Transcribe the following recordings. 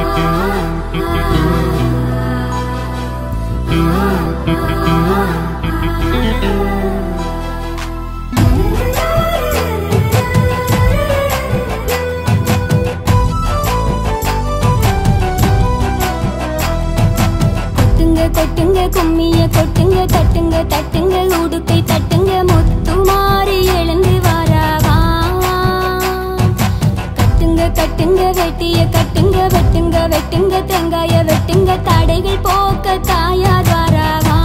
கொட்டுங்க கொட்டுங்க கும்மிய கொட்டுங்க தட்டுங்க தட்டுங்க உடுக்கை தட்டுங்க முத்துமாரி எழுந்து வாராவா கட்டுங்க கட்டுங்க வெட்டிய கட்டுங்க வெட்டுங்க வெட்டுங்க தேங்காய வெட்டுங்க தடைகள் போக்க தாயார் வாராவா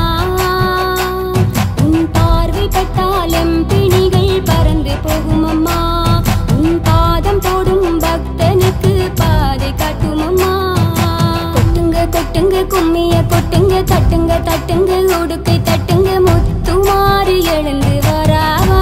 உன் பார்வை பட்டாலும் பிணிகள் பறந்து போகும் அம்மா உன் பாதம் போடும் பக்தனுக்கு பாதை காட்டும் அம்மா கொட்டுங்க கொட்டுங்க கும்மிய கொட்டுங்க தட்டுங்க தட்டுங்க உடுக்கை தட்டுங்க முத்துமாரி எழுந்து வராவா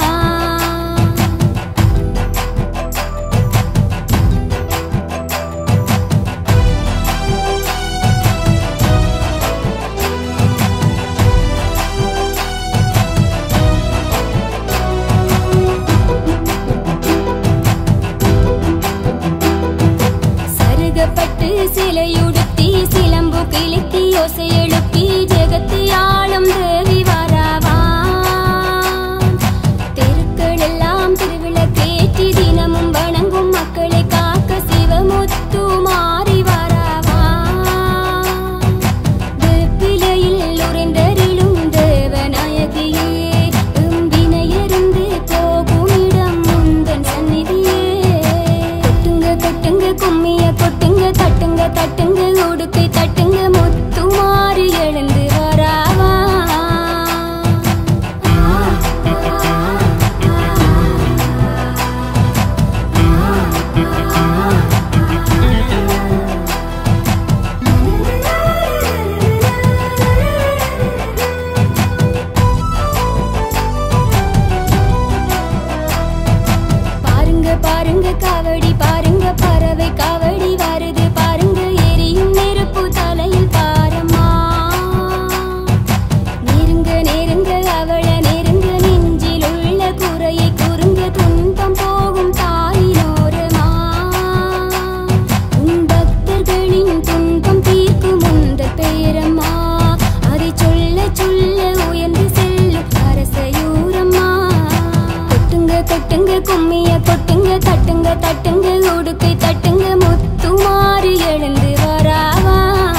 சருகப்பட்டு சிலையுடுத்தி சிலம்பு கிழக்கி யோசை எழுப்பி ஜெகத்து ஆளும் தேவி வாராவா தெருக்கள் எல்லாம் திருவிளக்கேற்றி தினமும் வணங்கும் மக்களை காக்க சிவமுத்து மாறி வாராவா வெப்பிலையில் உறைந்தருளும் தேவநாயகியே வினையருந்து போகும் இடம் முந்தன் சந்நிதியே கொட்டுங்க கொட்டுங்க கும்மிய கொட்டுங்க தட்டுங்க தட்டுங்க உடுக்கை தட்டுங்க முத்துமாரி எழுந்து வராவா பாருங்க பாருங்க காவடி பாருங்க பறவை காவடி வருது பாருங்க எரியும் நெருப்பு தலையில் பாரம்மா நெருங்க நெருங்க அவள நெருங்க நெஞ்சில் உள்ள குறையை குறுங்க துன்பம் போகும் தாயினோரமா உன் பக்தர்களின் துன்பம் தீர்க்கும் உந்த பேரம்மா அதை சொல்ல சொல்ல உயர்ந்து செல்லும் அரசயூரம்மா கொட்டுங்க கொட்டுங்க கும்மிய கொட்டுங்க தட்டுங்க தட்டுங்க உடுக்கை தட்டுங்க முத்துமாரி எழுந்து வராவா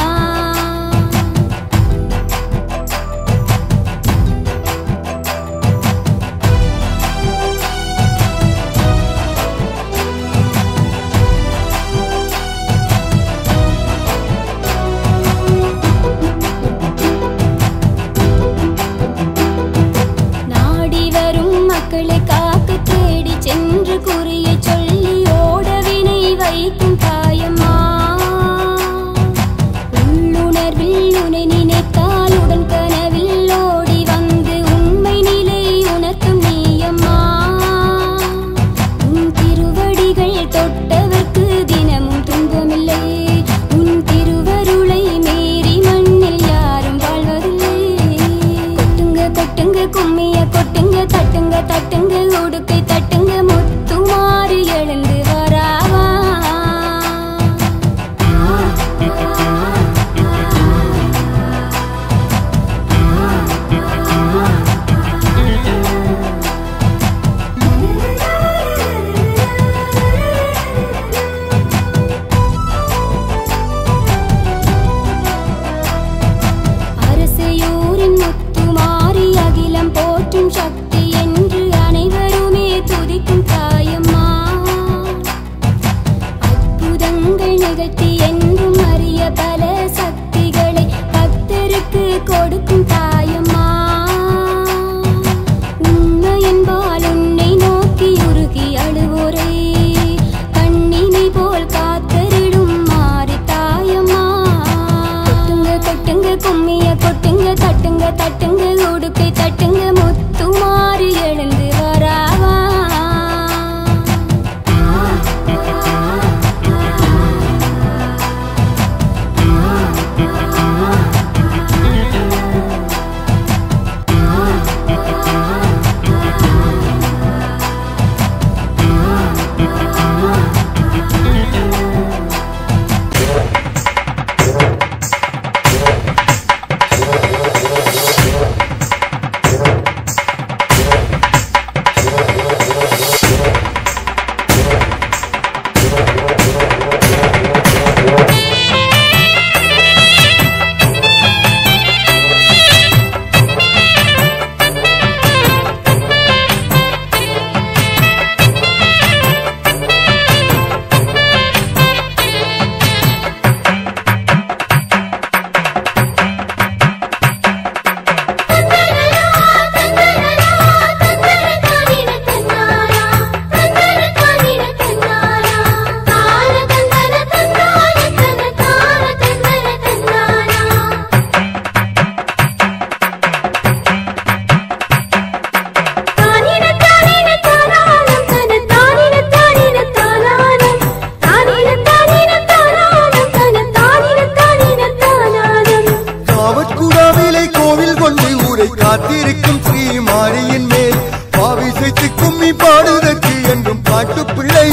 நாடி வரும் மக்களை காக்க தேடி சென்று குறிய சொல்லி ஓடவினை வைக்கும் தாயம்மா உள்ளுணர்வில் உனை நினைத்தால் உடன் கனவில் ஓடி வந்து உண்மை நிலை உணர்த்தும் நீயம்மா உன் திருவடிகள் தொட்டவர்க்கு தினமும் துன்பமில்லை உன் திருவருளை மீறி மண்ணில் யாரும் வாழ்வதில்லை கொட்டுங்க கொட்டுங்க கும்மிய கொட்டுங்க தட்டுங்க தட்டுங்க உடுக்கை தட்டுங்க முத்துமாரி எழுந்து வராவா அரசையூரின் முத்துமாரி அகிலம் போற்றும் சக்தி என்று அனைவருமே துதிக்கும் தாயம்மா அற்புதங்கள் நிகழ்த்தி என்றும் அறிய பல சக்திகளை பக்தருக்கு கொடுக்கும் தாயம்மா உண்மை என்பால் உன்னை நோக்கி உருகி அழுவோரை கண்ணினை போல் காத்தருளும் மாறி தாயம்மா கொட்டுங்க கொட்டுங்க கும்மிய கொட்டுங்க தட்டுங்க தட்டுங்க உடுக்கை தட்டுங்க முத்துமாரி எழுந்து வராவா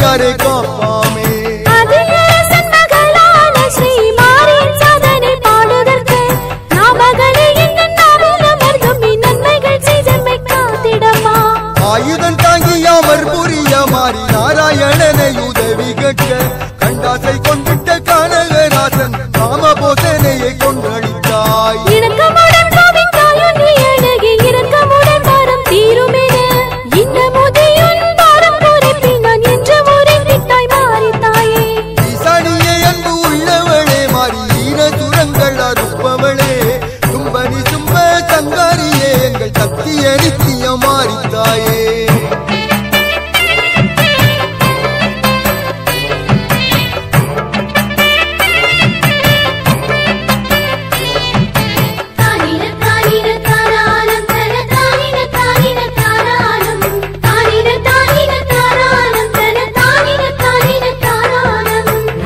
அடியாரை காப்பாமே அதியரசன் மகளான ஸ்ரீமாரின் சாதனை பாடுதற்கு நாமகளே எங்கள் நாவில் அமர்ந்தும் நீ நன்மைகள் செய்தமை காத்திடமா ஆயுதம் தாங்கி அமர் புரிய மாறி நாராயணனை உதவி கேட்க கண்டாசை கொண்டிட்ட கனகராசன் காமபோதனையை கொன்றளித்தாய் இணக்கமுடன் கோவின் தாயொன்றி அழகி இரக்கமுடன் பாரம் தீருமென இந்த முதியுன் பாரம் குறைப்பில் நான் என்று முறைத்திட்டாய் மாறி தாயே ஈசானியே அன்பு உள்ளவளே மாறி ஈர சுரங்கள் அறுப்பவளே தும்பனி சும்ப சங்காரியே எங்கள் சத்திய நித்திய மாறித்தாயே தானின தானின தாராளம் தன தானின தானின தாராளம் தானின தானின தாராளம் தன தானின தானின தாராளம்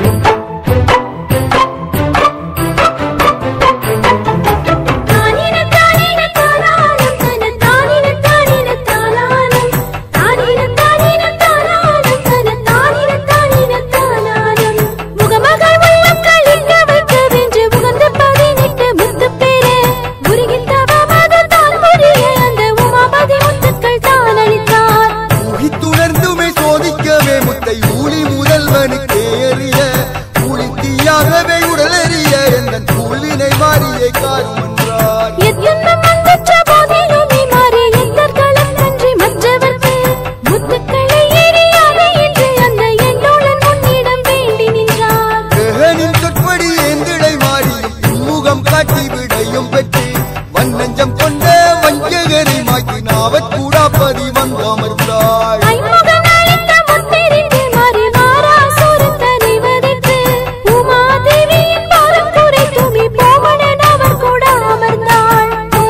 தானின தானின தாராளம் தன தானின தானின தாராளம் தானின தானின தாராளம் தன தானின தானின தாராளம் முகமகள் உள்ளம் கழிக்க வைக்க வென்று உகந்த பதினெட்டு முத்து பெற உருகின் தவமது தான் புரிய அந்த உமாபதி முத்துக்கள் தான் அளித்தார் உகித்துணர்ந்துமே சோதிக்கவே முத்தை ஊழி முதல்வனுக்கு ஏறிய ஊழி தீயாகவே உடலெறிய எந்தன் ஊழினை மாறியே காருமன்றார் எத்தன்மம் வந்துற்ற போதிலும் நீ மாறி எந்தர்களும் நன்றி மற்றவர்க்கு முத்துக்களை எரியாத என்று அந்த எண்ணோழன் உன்னிடம் வேண்டி நின்றார் தேகனின் சொற்படி ஏந்திடை மாறியும் முகம் காட்டி விடையும் பெற்று வன்னஞ்சம் கொண்ட வஞ்சகரை மாக்கி நாவற் கூடாப்பதி வந்தமர்ந்தாள் ஐமுகம் அளித்த முத்தெரிந்து மாறி மாறாசுரன் தன்னை வதைத்து உமாதேவியின் பாரம் குறைத்துமி போமனன் அவர் கூட அமர்ந்தாள்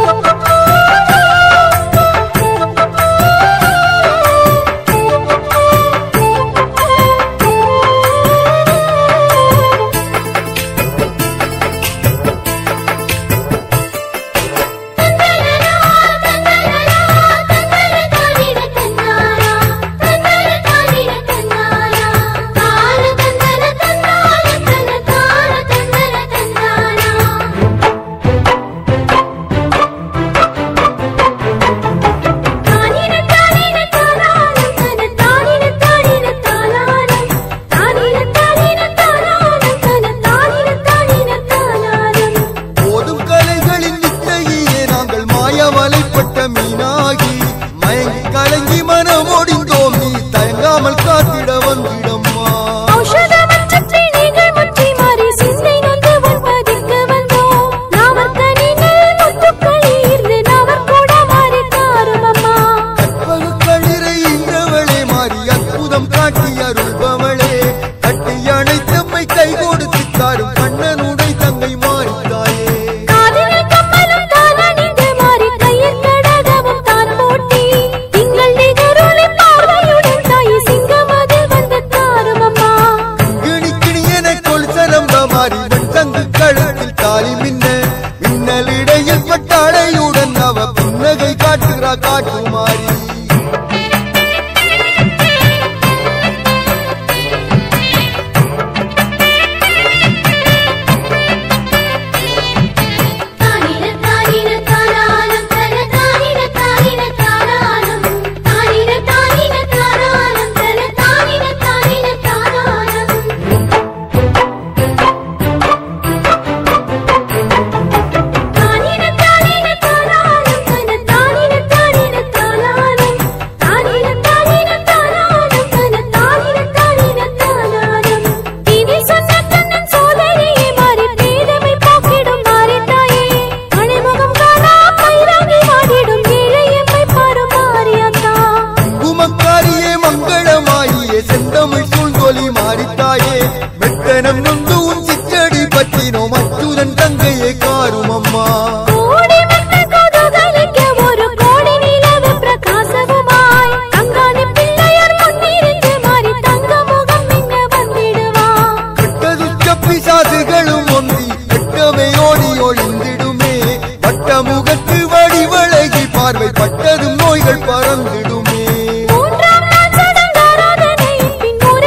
போதும் கலைகளின் நித்தையே நாங்கள் மாயவலைப்பட்ட மீனாகி மயங்கி கலங்கி மனமொடிந்தோம் நீ தயங்காமல் காத்திட வந்திடம்மா ஔஷதமற்ற பிணிகள் முற்றி மாறி சிந்தை நொந்து உண்பதற்கு வந்தோம். நாவற்கனிகள் முத்துக்கள் ஈர்ந்து நாவர் கூட மாறி தாரும் அம்மா. கற்பகு களிரை இன்றவளே மாறி அற்புதம் காட்டி அருள்பவளே கட்டி அணைத்தம்மை கை கொடுத்து தாரும் கண்ணனுடை தங்கை மாறித்தாயே காதினில் கம்மலும் தான் அணிந்து மாறி கையில் கடகமும் தான் போட்டி. திங்கள் நிகரொளி பார்வையுடன் தாய் சிங்கமதில் வந்து தாரும் அம்மா. கிணி கிணி என கொலுசலம்ப மாறி வெண் தங்கு கழுத்தில் தாலி மின்ன மின்னலிடையில் பட்டாடையுடன் அவ புன்னகை காட்டுகிறா காட்டு மாறி தானின தானின தாராளம் தன தானின தானின தாராளம் தானின தானின தாராளம் தன தானின தானின தாராளம் தானின தானின தாராளம் தன தானின தானின தாராளம் தானின தானின தாராளம் தன தானின தானின தாராளம் இனி சொன்ன கண்ணன் சோதரியே மாறி பேதமை போக்கிடும் மாறி தாயே மணிமுகம் காணா பைராகி வாடிடும் ஏழையம்மை பாரு மாறியத்தா குமக்காரியே மங்களமாயியே செந்தமிழ் சூழ்ந்தொலி மாறித்தாயே மெத்தனம் நொந்து உன் சிற்றடி பற்றினோம் அச்சுதன் தங்கையே காரும் அம்மா கோடி மக்கள் குதூகலிக்க ஒரு கோடி நிலவு பிரகாசமுமாய் தங்காணி பிள்ளையார் முன்னிருந்து மாறி தங்க முகம் இங்க வந்திடுவான் கெட்டது பிசாசுகளும் ஒன்றி கெட்டவை ஓடி ஒளிந்திடுமே வட்ட முகத்து வடிவழகி பார்வை பட்டதும் நோய்கள் பறந்திடுமே மூன்றாம் நாள் சடங்காராதனை பின் ஒரு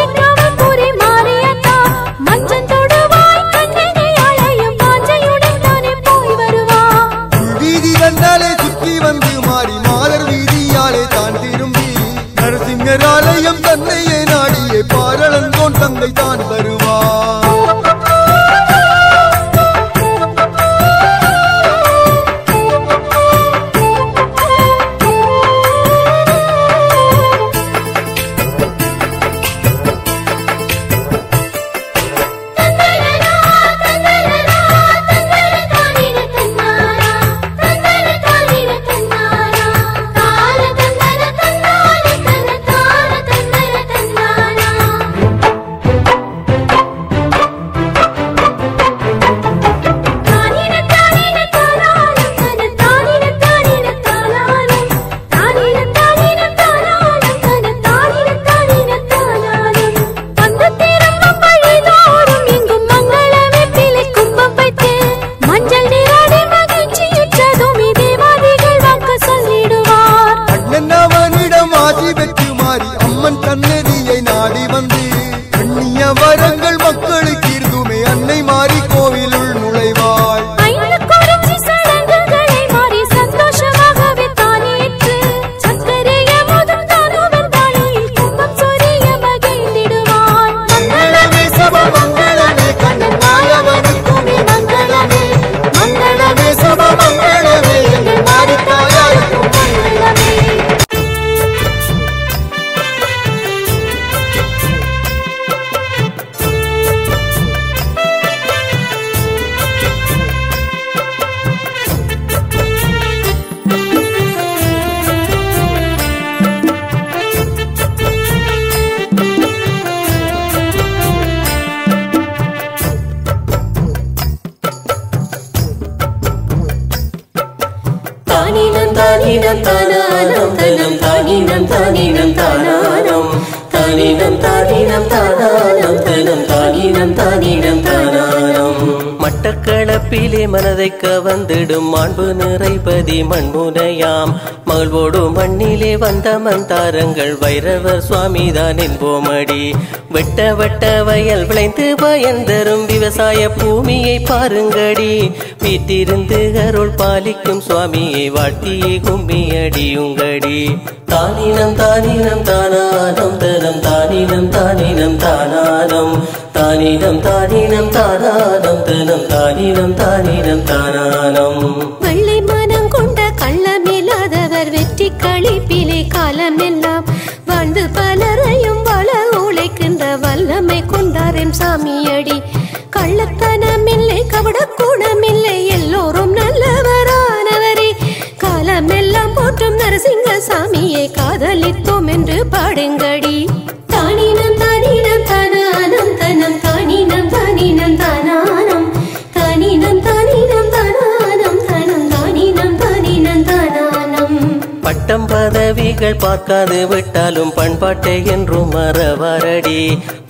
தானினம் தானானம் தனம் தானினம் தானினம் தானானம் தானினம் தானினம் தானானம் தனம் தானினம் தானினம் தானானம் மட்டக்களப்பிலே மனதை கவந்திடும் மாண்பு நிறைபதி மண்முனையாம் மகிழ்வோடு மண்ணிலே வந்த மந்தாரங்கள் வைரவர் சுவாமிதான் என்போமடி வெட்ட வெட்ட வயல் விளைந்து பயன் தரும் விவசாய பூமியை பாருங்கடி வீட்டிருந்து அருள் பாலிக்கும் சுவாமியை வாழ்த்தியே கும்மி அடியுங்கடி தானினம் தானினம் தானானம் தனம் தானினம் தானினம் தானானம் தானினம் தானினம் தானானம் தனம் தானினம் தானினம் தானானம் வெள்ளை மனம் கொண்ட கள்ளமில்லாதவர் வெற்றி களிப்பிலே காலமெல்லாம் வாழ்ந்து பலரையும் வள உழைக்கின்ற வல்லமை கொண்டாரெம் சாமியடி கள்ளத்தனமில்லை கபடக்கூடமில்லை எல்லோரும் நல்லவரானவரே காலமெல்லாம் போற்றும் நரசிங்க சாமியை காதலித்தோம் என்று பாடுங்கடி தானினம் தானினம் தானானம் தனம் தானினம் தானினம் தானானம் தானினம் தானினம் தானானம் தனம் தானினம் தானினம் தானானம் பட்டம் பதவிகள் பார்க்காது விட்டாலும் பண்பாட்டை என்றும் மறவாரடி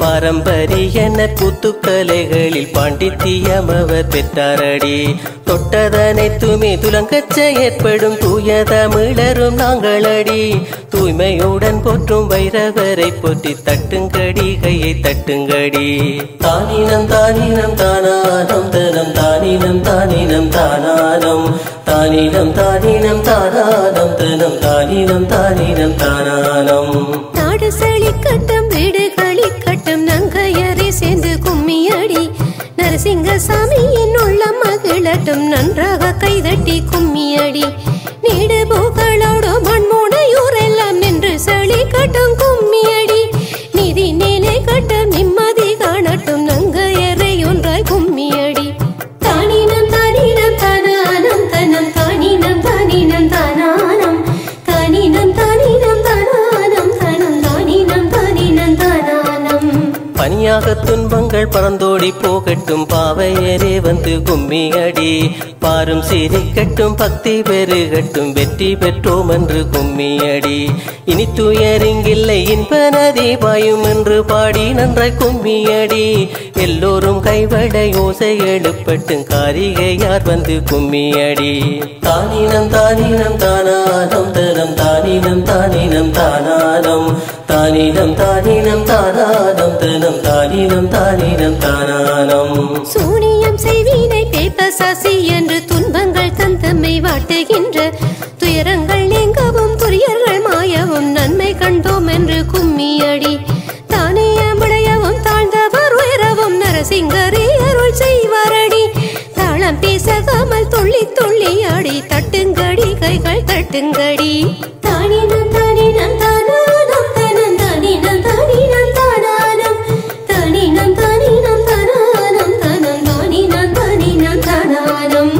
பாரம்பரியன கூத்துக்கலைகளில் பாண்டித்தியமவர் பெற்றாரடி தொட்டதனைத்துமே துலங்கச் செயற்படும் தூய தமிழரும் நாங்களடி தூய்மையுடன் போற்றும் வைரவரை போற்றி தட்டுங்கடி கையை தட்டுங்கடி தானினம் தானினம் தானானம் தனம் தானினம் தானினம் தானானம் தானினம் தானினம் தானானம் தனம் தானினம் தானினம் தானானம் நாடு செழிக்கட்டும் வீடு களிக்கட்டும் நங்கையரை சேர்ந்து கும்மியடி நரசிங்க சாமியின் உள்ள மகிழட்டும் நன்றாக கைதட்டி கும்மியடி நீடு புகழோடு மண்முனையூரெல்லாம் நின்று செழிக்கட்டும் கும்மியடி நிதி நிலை கட்டும் நிம்மதி காணட்டும் நங்கையரை ஒன்றாய் கும்மியடி தானினம் தானினம் தானானம் தனம் தானினம் தானினம் தானானம் தானினம் தானினம் தானானம் தனம் தானினம் தானினம் தானானம் பனியாக துன்பங்கள் பறந்தோடி போகட்டும் பாவையரே வந்து கும்மி அடி பாரும் சிரிக்கட்டும் பக்தி பெருகட்டும் வெற்றி பெற்றோம் என்று கும்மி அடி இனி துயரிங்கில்லை இன்ப நதி பாயும் என்று பாடி நன்றாய் கும்மி அடி எல்லோரும் கைவட யோசை எழுப்பட்டும் காரிகையார் வந்து கும்மி அடி தானினம் தானினம் தானானம் தனம் தானினம் தானினம் தானானம் தானினம் தானினம் தானானம் தனம் தானினம் தானினம் தானானம் சூனியம் செய்வீனை பேப்பசாசி என்று துன்பங்கள் தந்தம்மை வாட்டுகின்ற துயரங்கள் நீங்கவும் துரியர்கள் மாயவும் நன்மை கண்டோம் என்று கும்மியடி தானியமுடையவும் தாழ்ந்தவர் உயரவும் நரசிங்கரே அருள் செய்வாரடி தாளம் பேசகாமல் துள்ளி துள்ளி ஆடி தட்டுங்கடி கைகள் தட்டுங்கடி தானினம் தானினம் தானானம் தனம் தானினம் தானினம் தானானம் தானினம் தானினம் தானானம் தனம் தானினம் தானினம் தானானம்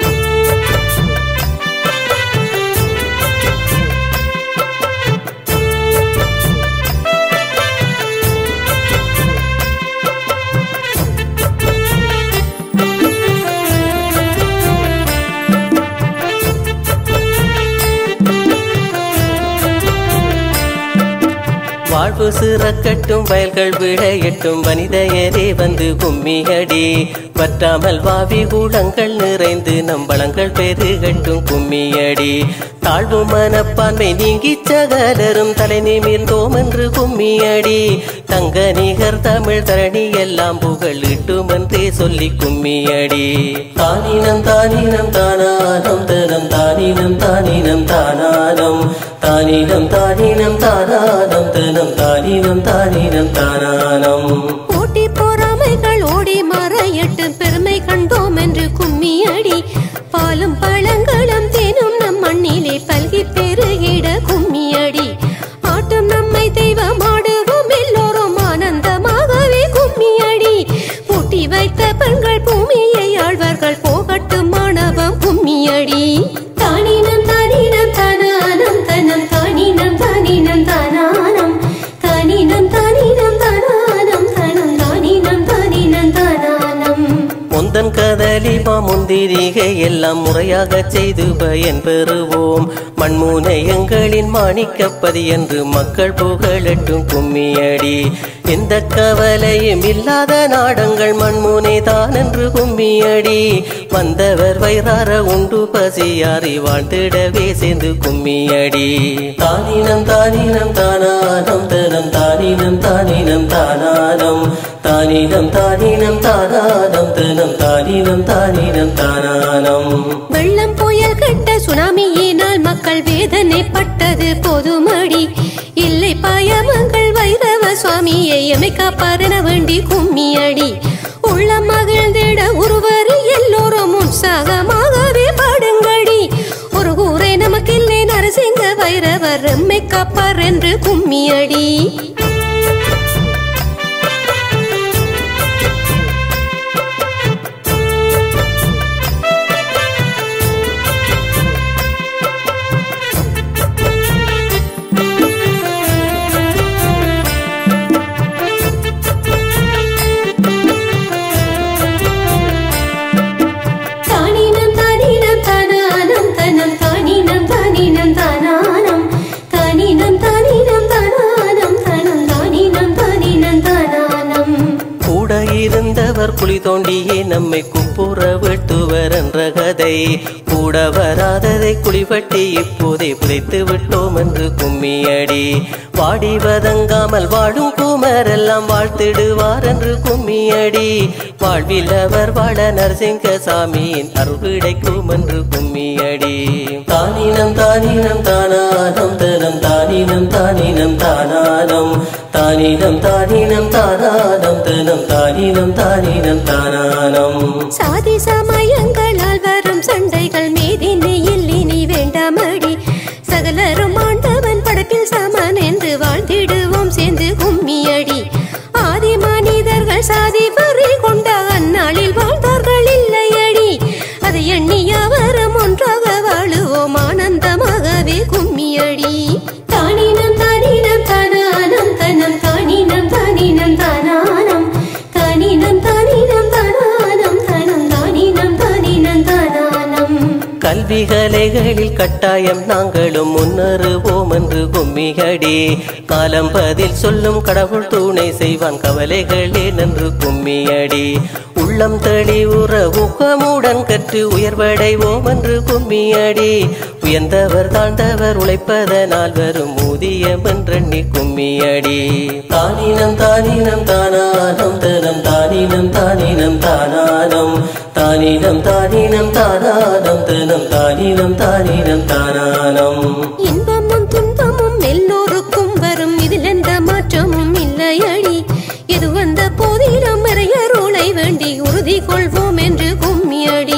வாழ்வு சிறக்கட்டும் வயல்கள் விளையட்டும் வனிதையரே வந்து கும்மியடி வற்றாமல் வாவி கூடங்கள் நிறைந்து நம்பளங்கள் பெருகட்டும் கும்மியடி தாழ்வு மனப்பான்மை நீங்கி சகலரும் தலை நிமிர்ந்தோம் என்று கும்மியடி தங்க நிகர் தமிழ் தரணி எல்லாம் புகழிட்டும் என்றே சொல்லி கும்மியடி தானினம் தானினம் தானானம் தனம் தானினம் தானினம் தானானம் தானினம் தானினம் தானானம் தனம் தானினம் தானினம் தானானம் போட்டி பொறாமைகள் ஓடி மறையட்டு பெருமை கண்டோம் என்று கும்மியடி பாலும் பழங்களும் தேனும் நம் மண்ணிலே பல்கி பெருகிட கும்மியடி ஆட்டம் நம்மை தெய்வம் ஆடுவோம் எல்லோரும் ஆனந்தமாகவே கும்மியடி பூட்டி வைத்த பெண்கள் பூமியை ஆழ்வார்கள் போகட்டும் மாணவம் கும்மியடி தானினம் தானினம் தானானம் தனம் தானினம் தானினம் தானானம் தானினம் தானினம் தானானம் தனம் தானினம் தானினம் தானானம் முருகன் கதலி முந்திரிகை எல்லாம் முறையாக செய்து பயன் பெறுவோம் மண்மூனை எங்களின் மாணிக்கப்பதி என்று மக்கள் புகழட்டும் கும்மியடி எந்த கவலையும் இல்லாத நாடங்கள் மண்மூனை தான் என்று கும்மியடி வந்தவர் வயிறார உண்டு பசியாரி வாழ்ந்திடவே சேர்ந்து கும்மியடி தானினம் தானினம் தானானம் தனம் தானினம் தானினம் தானானம் தானினம் தானினம் தானானம் தனம் தானினம் தானினம் தானானம் வெள்ளம் புயல் கட்ட சுனாமியினால் மக்கள் வேதனைப்பட்டது பொதுமடி இல்லை பயமங்கள் வைரவ சுவாமியை எமை காப்பாரென வேண்டி கும்மியடி உள்ள மகிழ்ந்திட ஒருவர் எல்லோரும் உற்சாகமாகவே பாடுங்கடி ஒரு கூரை நமக்கில்லை நரசிங்க வைரவர் எம்மை காப்பார் என்று கும்மியடி தானினம் தானினம் தானானம் தனம் தானினம் தானினம் தானானம் தானினம் தானினம் தானானம் தனம் தானினம் தானினம் தானானம் கூட இருந்தவர் குழி தோண்டியே நம்மை குப்புற வெட்டுவர் என்ற கதை கூட வராததை குழிவட்டி இப்போதே புதைத்து விட்டோம் என்று கும்மியடி வாடி வதங்காமல் வாழும் குமரெல்லாம் வாழ்த்திடுவார் என்று கும்மியடி வாழ்வில் அவர் வாழ நரசிங்க சாமியின் அருள் கிடைக்கும் என்று கும்மியடி தானினம் தானினம் தானானம் தனம் தானினம் தானினம் தானானம் தானினம் தானினம் தானானம் தனம் தானினம் தானினம் தானானம் சாதி சமயங்களால் வரும் சண்டைகள் மீதினியில் இனி வேண்டாமடி சகலரும் ஆண்டவன் படப்பில் சமன் என்று வாழ்ந்திடுவோம் சேர்ந்து கும்மியடி ஆதி மனிதர்கள் சாதி வரி கொண்ட அந்நாளில் வாழ்ந்தார்கள் இல்லையடி அதை எண்ணி அவரும் ஒன்றாக வாழுவோம் ஆனந்தமாகவே கும்மியடி தானினம் தானினம் தானானம் தனம் தானினம் தானினம் தானானம் தானினம் தானினம் தானானம் தனம் தானினம் தானினம் தானானம் கல்விகலைகளில் கட்டாயம் நாங்களும் முன்னேறுவோம் என்று கும்மியடி காலம் பதில் சொல்லும் கடவுள் துணை செய்வான் கவலைகளே நன்று கும்மியடி உள்ளம் தெளிவுற ஊக்கமுடன் கற்று உயர்வடைவோம் என்று கும்மியடி உயர்ந்தவர் தாழ்ந்தவர் உழைப்பதனால் வரும் ஊதியம் என்றெண்ணி கும்மியடி தானினம் தானினம் தானானம் தனம் தானினம் தானினம் தானானம் தானினம் தானினம் தானானம் தனம் தானினம் தானினம் தானானம் இன்பமும் துன்பமும் எல்லோருக்கும் வரும் இதில் எந்த மாற்றமும் இல்லையடி எது வந்த போதிலும் இறையருளை வேண்டி உறுதி கொள்வோம் என்று கும்மியடி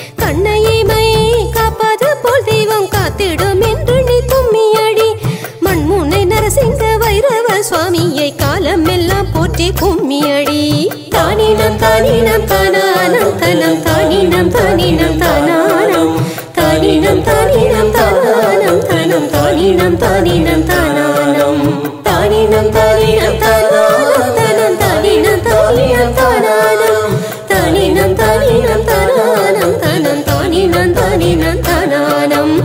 கண்ணையைமையை காப்பாது போல் தெய்வம் காத்திடும் என்று நீ கும்மியடி மண்முனை நரசிங்க வைரவ சுவாமியை காலம் எல்லாம் போற்றி கும்மியடி தானினம் தானினம் தானானம் தனம் தானினம் தானினம் தானானம் தானினம் தானினம் தானானம் தனம் தானினம் தானினம் தானானம் தானினம் தானினம் தானானம் தனம் தானினம் தானினம் தானானம் தானினம் தானினம் தானானம் தனம் தானினம் தானினம் தானானம்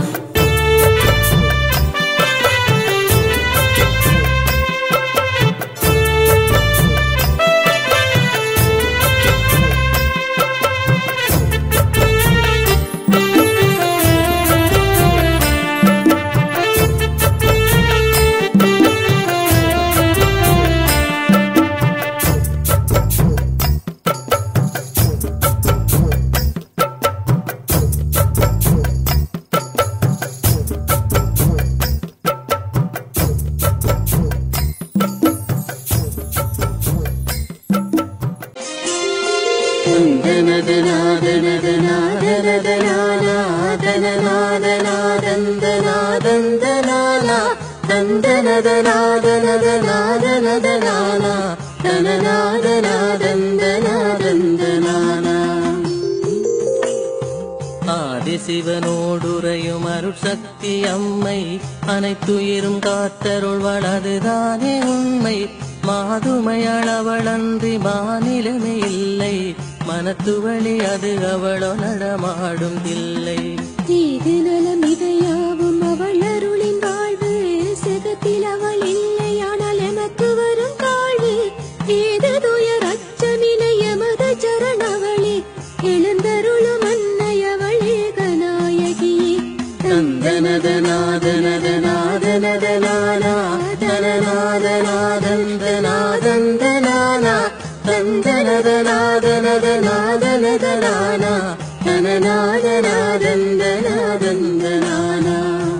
ஆதிசிவனோடுரையும் அருட்சக்தி அம்மை அனைத்துயிரும் காத்தருள்வள் அதுதானே உண்மை மாதுமையளவளன்றி மாநிலமே இல்லை மன மனத்துவழி அது அவளோ நடமாடும் தில்லை தீது நலம் இவையாவும் அவள் அருளின் வாழ்வு செகத்தில் அவள் இல்லையானால் எமக்கு வரும் தாழ்வு ஏது துயர் அச்சமில்லை எமது சரணவளே எழுந்தருளும் அன்னை அவள் ஏகநாயகியே தந்தனதநாதனதநாதனதனானா தனநாதநாதந்தநாதந்தனானா தந்தனதநாதனதநாதனதனானா தனநாதநாதந்தநாதந்தனானா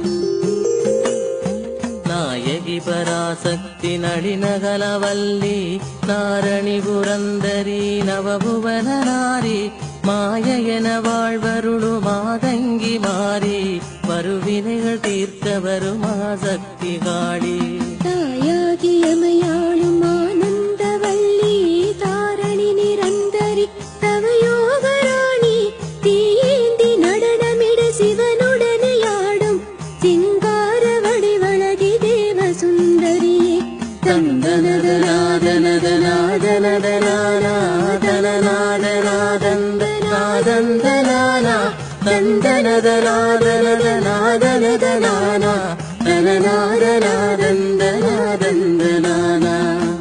நாயகி பராசக்தி நளினகலவல்லி நாரணி புரந்தரி நவபுவன நாரி மாய என வாழ்வருளு மாதங்கி மாறி வருவினைகள் தீர்க்க வருமா சக்தி காளி தாயாகி எமையாளும் ஆனந்தவல்லி தாரணி நிரந்தரி தவயோகராணி தீயேந்தி நடனமிட சிவனுடனே ஆடும் சிங்கார வடிவழகி தேவ சுந்தரியே தந்தனதநாதனதநாதனதனானா தனநாதநாதந்தநாதந்தனானா தந்தனதநாதனதநாதனதனானா தனநாதநாதந்தநாதந்தனானா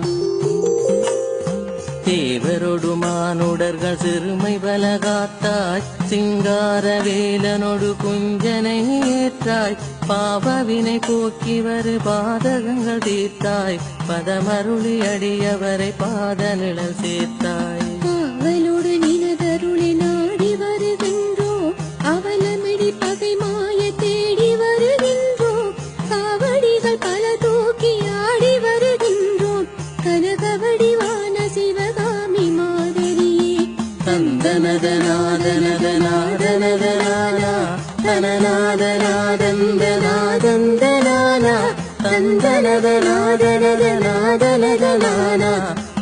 தேவரொடு மானுடர்கள் சிறுமை பலகாத்தாய் சிங்கார வேலனொடு குஞ்சனை ஏற்றாய் பாவவினை போக்கி வரு பாதகங்கள் தீர்த்தாய் பதமருளி அடியவரை பாத நிழல் சேர்த்தாய் அவளோடு நினதருளை நாடி வருகின்றோம் அவலமிடி பகை மாய தேடி வருகின்றோம் காவடிகள் பல தூக்கி ஆடி வருகின்றோம் கனகவடிவான சிவகாமி மாதரியே தந்தனதநாதனதநாதனதனானா தனநாதநாதந்தநாதந்தனானா தந்தனதநாதனதநாதனதனானா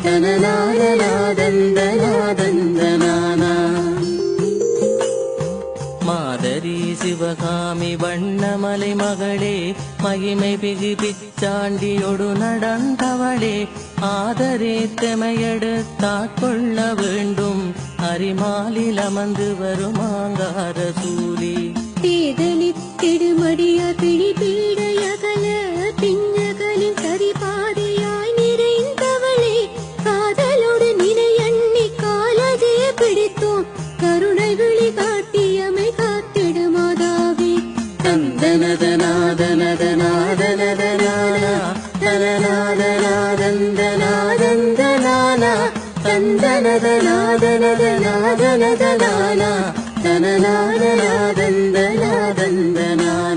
தனநாதநாதந்தநாதந்தனானா மாதரி சிவகாமி வண்ணமலை மகளே மகிமை பிகு பிச்சாண்டியொடு நடந்தவளே ஆதரே தெமையெடுத்தாட்கொள்ள வேண்டும் அரிமாலில் அமர்ந்து வரும் ஆங்கார சூரி தேதலித்திடுமடியா பிடி பீடையகல பிஞ்சகலின் சரிபாதையாய் நிறைந்தவளே காதலோடு நினை எண்ணி காலதே பிடித்தோம் கருணை விழி காட்டியமை காத்திடுமாதாவே தந்தனதநாதனதநாதனதனானா தனநாதநாதந்தநாதந்தனானா தந்தனதநாதனதநாதனதனானா தனநாதநாதந்தநாதந்தனானா